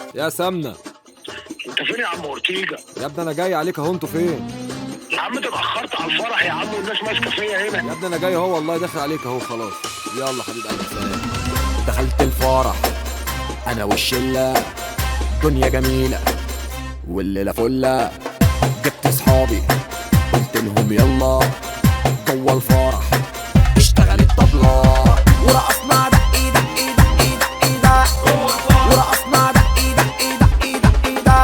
يا سمنة انت فين يا عم اورتيجا يا ابني انا جاي عليك اهو انتوا فين يا عم انت اتاخرت على الفرح يا عم والناس ماسكه فيا هنا يا ابني انا جاي اهو والله داخل عليك اهو خلاص يلا حبيب قلبي سلام دخلت الفرح انا والشله دنيا جميله والليله فله جبت صحابي قلت لهم يلا جوه الفرح اشتغل الطبلة ورقصنا دقي دقي دقي دقي ده ورقصنا دقي دقي دقي دقي ده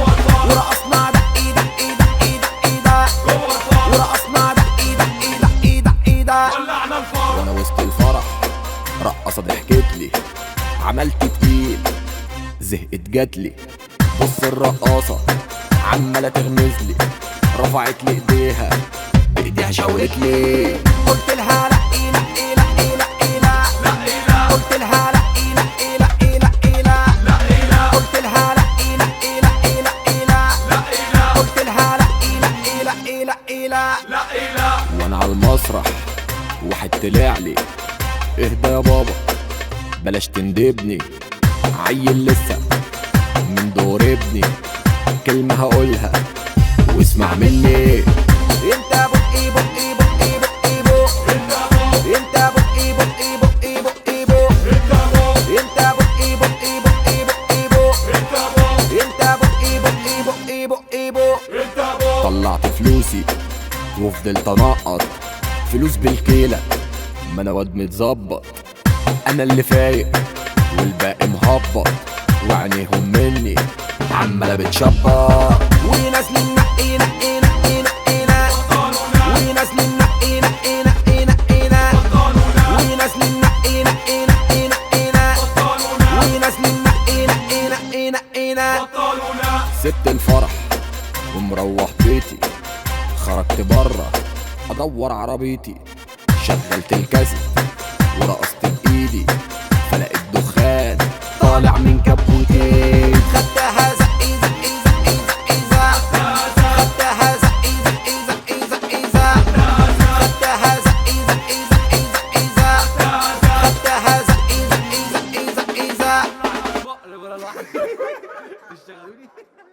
ورقصنا دقي دقي دقي دقي ده ورقصنا دقي دقي دقي دقي ده وانا وسط الفرح رقصة ضحكت لي عملت تقيل زهقت جاتلي بص الرقاصة عمالة تغمز لي رفعت لي ايديها بايديها شاورت لي قلت لها لا لا لا لا لا قلت لها لا لا لا لا لا قلت لها لا لا لا لا قلت لها لا لا لا لا وانا على المسرح واحد طلع لي اهدى يا بابا بلاش تندبني عيل لسه من دور ابني كلمة هقولها واسمع مني انت بقي بقي بقي بقي بق انت بقي بقي بقي بقي بق انت بقي بقي بقي بقي بق انت بقي بقي بقي بقي بق طلعت فلوسي وفضلت انقط فلوس بالكيلة ما انا واد متظبط انا اللي فايق والباقي مهبط وعينيهم مني عمالة بتشبط ونازلين نقي نقي نقي نقينا ونازلين نقي نقي نقي نقينا ونازلين نقي نقي نقي نقينا ونازلين نقي نقي نقي نقينا سبت الفرح ومروح بيتي خرجت بره ادور عربيتي شغلت الكاسيت ورقصت بايدي فلقيت دخان طالع من كبوتي خدتها زقي زقي زقي زقي زق خدتها زقي زقي زقي زقي زق خدتها زقي زقي زقي زقي زق خدتها زقي زقي زقي زقي زق